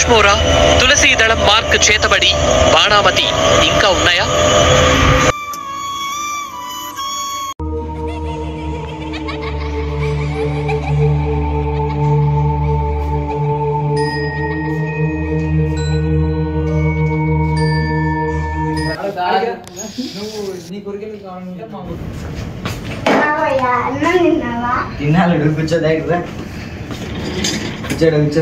Kashmora తులసీదళం mark చేతబడి బాణామతి ఇంకా ఉన్నాయా మావయ్య అన్నం తిన్నావా తిన్నాడు కూర్చో దగ్గర కూర్చోడు కూర్చో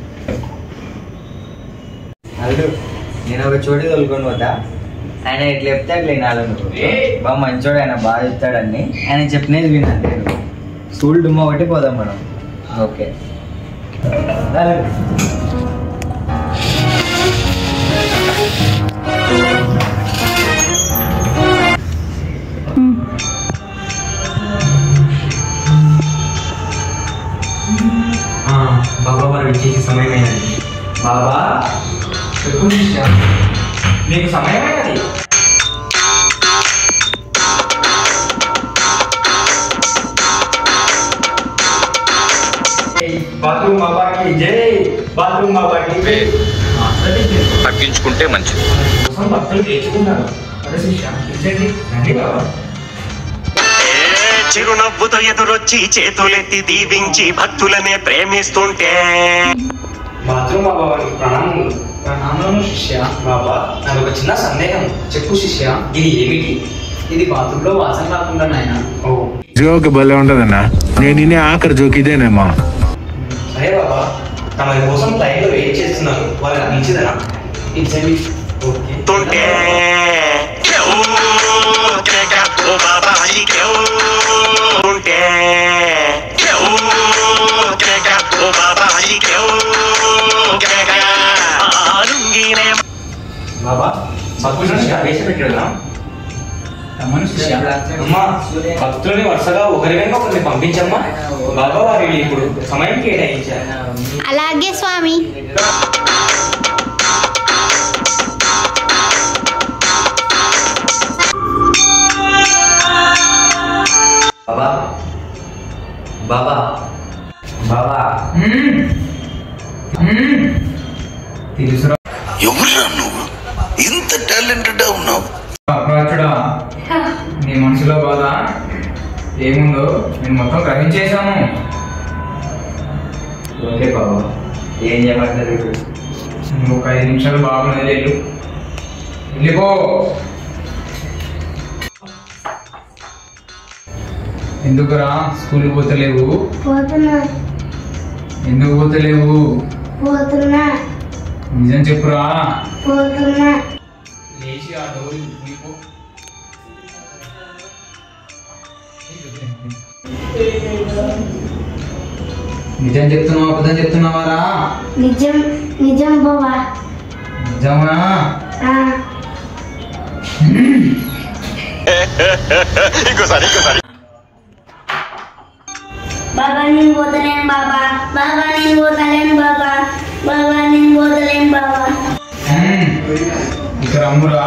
అల్లు నేను ఒక చోటు తోలుకొని పోతా ఆయన ఇట్లా చెప్తే అట్లా వినాలి నువ్వు బాగా మంచోడు ఆయన బాగా చెప్తాడని ఆయన చెప్పినది వినాలి నేను స్కూల్ డుమ్మ ఒకటి పోదాం మనం ఓకే బాబా వారు వచ్చేసి సమయమైనది బాబా చెప్పు శిష్య నీకు సమయమైనది బాత్రూమ్ బాబాకి జై బాత్రూమ్ బాబాకి జై తగ్గించుకుంటే మంచిది కోసం భక్తులు తెచ్చుకున్నారు అదే శిష్య ఇచ్చండి రండి బాబా చిరునవ్వుతో ఎదురొచ్చి చేతులెత్తి దీవించి భక్తులనే ప్రేమిస్తుంటే బాత్రూమ్ బాబా వారికి ప్రణామములు ప్రణామములు శిష్య బాబా నాకు ఒక చిన్న సందేహం చెప్పు శిష్య ఇది ఏమిటి ఇది బాత్రూంలో వాసన రాకుండా నాయన ఓ జోక్ భలే ఉంటదన్నా నేను ఇనే ఆఖరి జోక్ ఇదేనేమా సరే బాబా తమ కోసం ఫ్లైట్ లో వెయిట్ చేస్తున్నారు వాళ్ళకి మంచిదనా ఇచ్చండి ఓకే తుంటే క్యూ, కేక, ఓ బాబాయి క్యూ, తుంటే క్యూ, కేక, ఓ బాబాయి క్యూ, కేక. ఆ లుంగీనే బాబా భక్తులను ప్రవేశపెట్టడా అమ్మా భక్తుల్ని వరుసగా ఒకరి వెనుక ఒకరిని పంపించమ్మా బాబా వారి ఇప్పుడు సమయం కేటాయించారు అలాగే స్వామి బాబా బాబా బాబా తెలుసురా ఎవరురా నువ్వు ఇంత టాలెంటెడ్ ఉన్నావు అప్రాచుడా నీ మనసులో బాధ ఏముందో నేను మొత్తం గ్రహించేశాను ఓకే బాబా ఏం చేయమంటారు ఇప్పుడు నువ్వు ఒక ఐదు నిమిషాలు బాగున్నది వెళ్ళు వెళ్ళిపో ఎందుకురా స్కూల్కి పోతలేవు పోతున్నా ఎందుకు పోతలేవు పోతున్నా నిజం చెప్పురా పోతున్నా లేచి ఆ డోర్ ఊడిపో. నిజం చెప్తున్నావా అబద్ధం చెప్తున్నావారా నిజం నిజం బావా నిజమా ఆ, ఇంకోసారి ఇంకోసారి బాబా నేను పోతలేను బాబా బాబా నేను పోతలేను బాబా బాబా నేను పోతలేను బాబా మ్మ్. ఇక్కడ అమ్మురా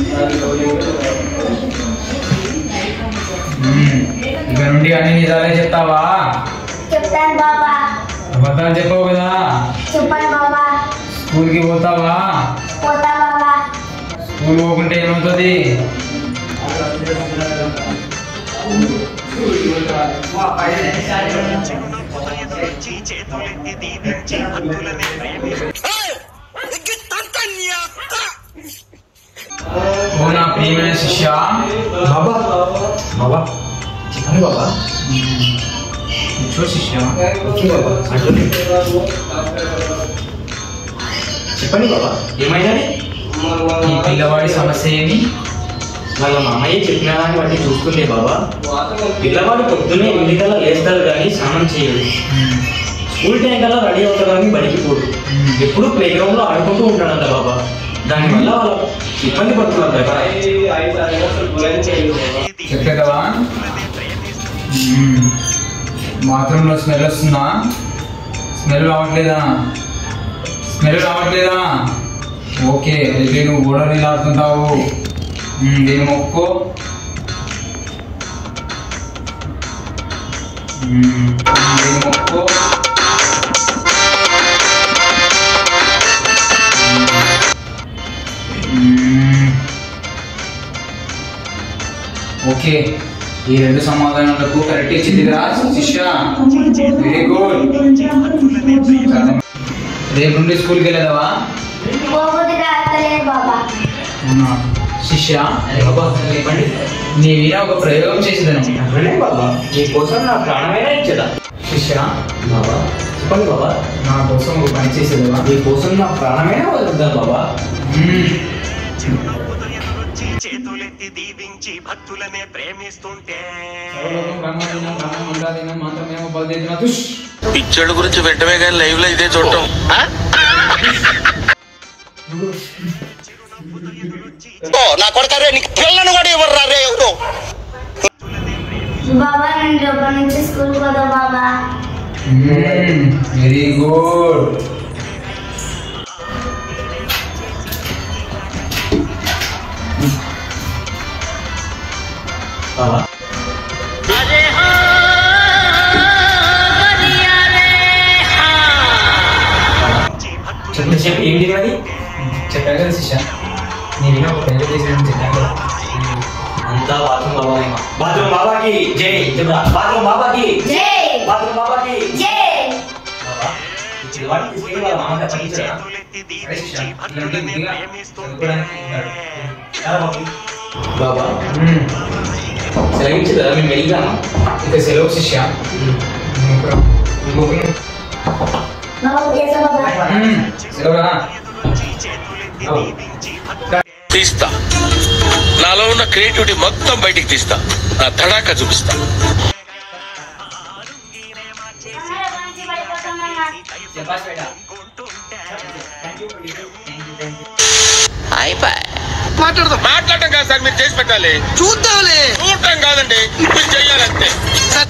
మ్మ్. ఇక నుండి అన్ని నిజాలే చెప్తావా చెప్తాను బాబా అబద్ధాలు చెప్పవు కదా చెప్పాను బాబా స్కూల్కి పోతావా పోతా బాబా స్కూల్ పోకుంటే ఏమవుతుంది చిరునవ్వుతో ఎదురొచ్చి చేతులెత్తి దీవించి భక్తులనే ప్రేమిస్తుంటే ఓ నా ప్రియమైన శిష్య బాబా బాబా చెప్పండి బాబా కూర్చో శిష్య ఓకే బాబా అంటుంది చెప్పండి బాబా ఏమైందని ఈ పిల్లవాడి సమస్య ఏమి వాళ్ళ మామయ్య చెప్పిన దాన్ని బట్టి చూస్తుండే బాబా పిల్లవాడు పొద్దున్నే ఎన్నికల్లా లేస్తాడు కానీ స్నానం చేయడు స్కూల్ టైం కల్లా రెడీ అవుతాడు కానీ బడికి పోడు ఎప్పుడు ప్లే గ్రౌండ్ లో ఆడుకుంటూ ఉంటాడంట బాబా దానివల్ల వాళ్ళ ఇబ్బంది పడుతున్నారు కదా చెప్పే కదా బాత్రూంలో స్మెల్ వస్తుందా స్మెల్ రావట్లేదా స్మెల్ రావట్లేదా ఓకే అయితే నువ్వు గోడ నీళ్ళు ఆడుతుంటావు మ్మ్, దీన్ని మొక్కో మ్మ్, దీన్ని మొక్కో ఓకే ఈ రెండు సమాధానాలకు కరెక్ట్ ఇచ్చింది కదా శిష్య వెరీ గుడ్ రేపు నుండి స్కూల్కి వెళ్ళేదావా పోబుద్ది కావట్లేదు బాబా అవునా శిష్య బాబా చెప్పండి నీ మీద ఒక ప్రయోగం చేసేదను అట్లనే బాబా నీకోసం నా ప్రాణమైనా ఇచ్చేదా శిష్య బాబా చెప్పండి బాబా నా కోసం ఒక పని చేసేదవా నీకోసం నా ప్రాణమైనా వదులుతాను బాబా మ్మ్. చేతులెత్తి దీవించి భక్తులనే ప్రేమిస్తుంటే సర్వలోకం బ్రహ్మాండం బ్రహ్మమండాధీనం మాత్రమేమో బలిదేదిన తుష్ పిచ్చోడి గురించి వెంటనే కానీ లైవ్ లో ఇదే చూడటం నా కొడతారే నీకు పిల్లను కూడా ఇవ్వరు రే ఎవరు బాబా నేను రేపటి నుంచి స్కూల్ పోదా బాబా వెరీ గుడ్ బాబా చెప్పండి చెప్పి ఏంటి అది చెప్పాను కదా శిష్య నీ మీద ఒక ప్రయోగం చేసేదని చెప్పాను కదా అంతా బాత్రూమ్ బాబా బాత్రూమ్ బాబాకి జై చెప్తా బాత్రూమ్ బాబాకి జై బాత్రూమ్ బాబాకి జై బాబా ఈ పిల్లవాడిని తీసుకెళ్ళి వాళ్ళ మామ దగ్గర పంపించరా? చేతులెత్తి అరే శిష్య దీవించి ఇలాంటి భక్తులనే బుద్ధిగా ప్రేమిస్తుంటే చదువుకోవడానికి ఉంటాడు. ఎలా బాబు? బాబా మ్మ్. సెలవించు కదా మేము వెళ్దామా ఇక సెలవు శిష్య ఇంకో- ఇంకొక- బాబా చేసా బాబా మ్మ్. సెలవురా తీస్తా నాలో ఉన్న క్రియేటివిటీ మొత్తం బయటికి తీస్తా నా తడాక చూపిస్తా చెప్పాలి బేటా మాట్లాడదాం మాట్లాడటం కాదు సార్ మీరు చేసి పెట్టాలి చూద్దాంలే చూడటం కాదండి మీరు చెయ్యాలంతే